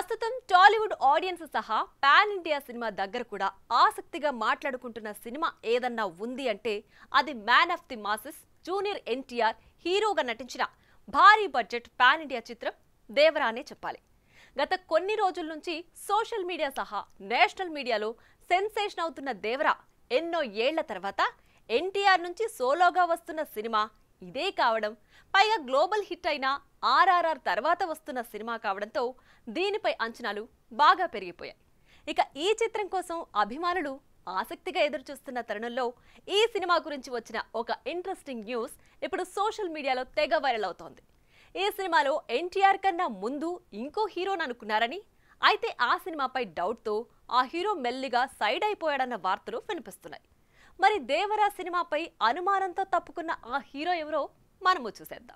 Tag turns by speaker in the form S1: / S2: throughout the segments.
S1: ప్రస్తుతం Tollywood audience సహా pan India సినిమా దగ్గర కూడా ఆసక్తిగా మాట్లాడుకుంటున్న సినిమా ఏదన్నా ఉంది అంటే అది man of the masses junior NTR హీరోగా నటించిన భారీ బడ్జెట్ పాన్ ఇండియా చిత్రం దేవరా అనే చెప్పాలి గత కొన్ని రోజుల నుంచి సోషల్ మీడియా సహా నేషనల్ మీడియాలో సెన్సేషన్ అవుతున్న దేవరా ఎన్నో ఏళ్ల తర్వాత ఎన్టీఆర్ నుంచి సోలోగా వస్తున్న సినిమా ఇదే కావడం పైగా గ్లోబల్ హిట్ అయిన ఆర్ఆర్ఆర్ తర్వాత వస్తున్న సినిమా కావడంతో దీనిపై అంచనాలు బాగా పెరిగిపోయాయి ఇక ఈ చిత్రం కోసం అభిమానులు ఆసక్తిగా ఎదురుచూస్తున్న తరుణంలో ఈ సినిమా గురించి వచ్చిన ఒక ఇంట్రెస్టింగ్ న్యూస్ ఇప్పుడు సోషల్ మీడియాలో తెగ వైరల్ అవుతోంది ఈ సినిమాలో ఎన్టీఆర్ కన్నా ముందు ఇంకో హీరోని అనుకున్నారని అయితే ఆ సినిమాపై డౌట్తో ఆ హీరో మెల్లిగా సైడ్ అయిపోయాడన్న వార్తలు వినిపిస్తున్నాయి మరి దేవరా సినిమాపై అనుమానంతో తప్పుకున్న ఆ హీరో ఎవరో మనము చూసేద్దాం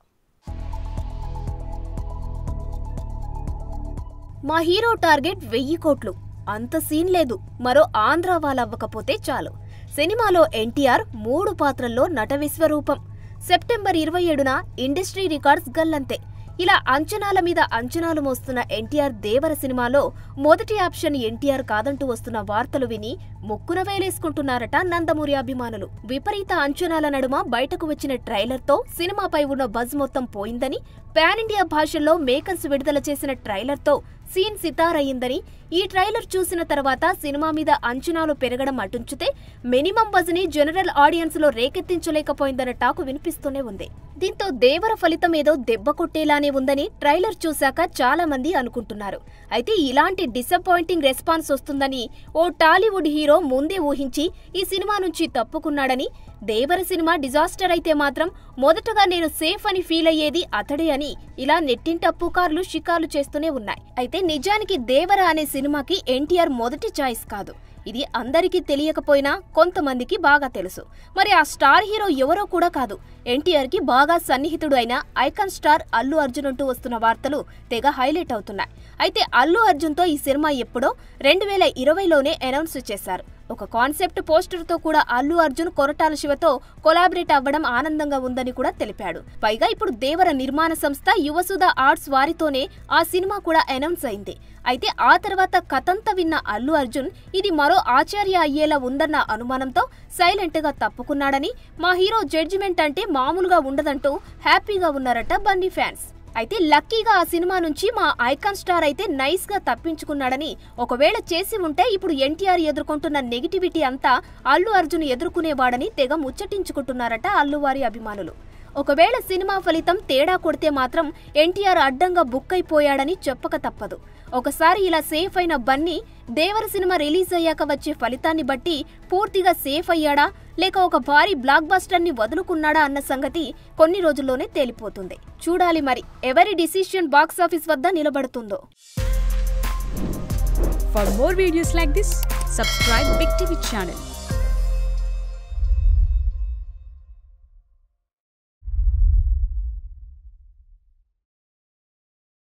S2: మా హీరో టార్గెట్ వెయ్యి కోట్లు అంత సీన్ లేదు మరో ఆంధ్ర వాళ్ళవ్వకపోతే చాలు సినిమాలో ఎన్టీఆర్ మూడు పాత్రల్లో నట విశ్వరూపం సెప్టెంబర్ ఇరవై ఏడున ఇండస్ట్రీ రికార్డ్స్ గల్లంతే ఇలా అంచనాల మీద అంచనాలు మోస్తున్న ఎన్టీఆర్ దేవర సినిమాలో మొదటి ఆప్షన్ ఎన్టీఆర్ కాదంటూ వస్తున్న వార్తలు విని ముక్కున వేలేసుకుంటున్నారట నందమూరి అభిమానులు విపరీత అంచనాల నడుమ బయటకు వచ్చిన ట్రైలర్తో సినిమాపై ఉన్న బజ్ మొత్తం పోయిందని పాన్ ఇండియా భాషల్లో మేకర్స్ విడుదల చేసిన ట్రైలర్తో సీన్ సితారయ్యిందని ఈ ట్రైలర్ చూసిన తర్వాత సినిమా మీద అంచనాలు పెరగడం అటుంచితే మినిమం బజ్ ని జనరల్ ఆడియన్స్ లో రేకెత్తించలేకపోయిందన్న టాకు వినిపిస్తూనే ఉంది దీంతో దేవర ఫలితం ఏదో దెబ్బ కొట్టేలానే ఉందని ట్రైలర్ చూశాక చాలా మంది అనుకుంటున్నారు అయితే ఇలాంటి డిసప్పాయింటింగ్ రెస్పాన్స్ వస్తుందని ఓ టాలీవుడ్ హీరో ముందే ఊహించి ఈ సినిమా నుంచి తప్పుకున్నాడని దేవర సినిమా డిజాస్టర్ అయితే మాత్రం మొదటగా నేను సేఫ్ అని ఫీల్ అయ్యేది అతడే అని ఇలా నెట్టింట పుకార్లు షికార్లు చేస్తూనే ఉన్నాయి అయితే నిజానికి దేవర అనే సినిమాకి ఎన్టీఆర్ మొదటి చాయిస్ కాదు ఇది అందరికీ తెలియకపోయినా కొంతమందికి బాగా తెలుసు మరి ఆ స్టార్ హీరో ఎవరో కూడా కాదు ఎన్టీఆర్ కి బాగా సన్నిహితుడు అయిన ఐకాన్ స్టార్ అల్లు అర్జున్ అంటూ వస్తున్న వార్తలు తెగ హైలైట్ అవుతున్నాయి అయితే అల్లు అర్జున్తో ఈ సినిమా ఎప్పుడో రెండు వేల ఇరవైలోనే అనౌన్స్ చేశారు ఒక కాన్సెప్ట్ పోస్టర్తో కూడా అల్లు అర్జున్ కొరటాల శివతో కొలాబరేట్ అవ్వడం ఆనందంగా ఉందని కూడా తెలిపాడు పైగా ఇప్పుడు దేవర నిర్మాణ సంస్థ యువసుధ ఆర్ట్స్ వారితోనే ఆ సినిమా కూడా అనౌన్స్ అయింది అయితే ఆ తర్వాత కథంతా విన్న అల్లు అర్జున్ ఇది మరో ఆచార్య అయ్యేలా ఉందన్న అనుమానంతో సైలెంట్ గా తప్పుకున్నాడని మా హీరో జడ్జిమెంట్ అంటే మామూలుగా ఉండదంటూ హ్యాపీగా ఉన్నారట బన్నీ ఫ్యాన్స్ అయితే లక్కీగా ఆ సినిమా నుంచి మా ఐకాన్ స్టార్ అయితే నైస్ గా తప్పించుకున్నాడని ఒకవేళ చేసి ఉంటే ఇప్పుడు ఎన్టీఆర్ ఎదుర్కొంటున్న నెగిటివిటీ అంతా అల్లు అర్జున్ ఎదుర్కొనేవాడని తెగ ముచ్చటించుకుంటున్నారట అల్లువారి అభిమానులు ఒకవేళ సినిమా ఫలితం తేడా కొడితే మాత్రం ఎన్టీఆర్ అడ్డంగా బుక్ అయిపోయాడని చెప్పక తప్పదు ఒకసారి ఇలా సేఫ్ అయిన బన్నీ దేవర సినిమా రిలీజ్ అయ్యాక వచ్చే ఫలితాన్ని బట్టి పూర్తిగా సేఫ్ అయ్యాడా లేక ఒక భారీ బ్లాక్ బస్టర్ ని వదులుకున్నాడా అన్న సంగతి కొన్ని రోజుల్లోనే తేలిపోతుంది చూడాలి మరి ఎవరి డిసిషన్ బాక్స్ ఆఫీస్ వద్ద నిలబడుతుందో
S3: For more videos like this, subscribe Big TV channel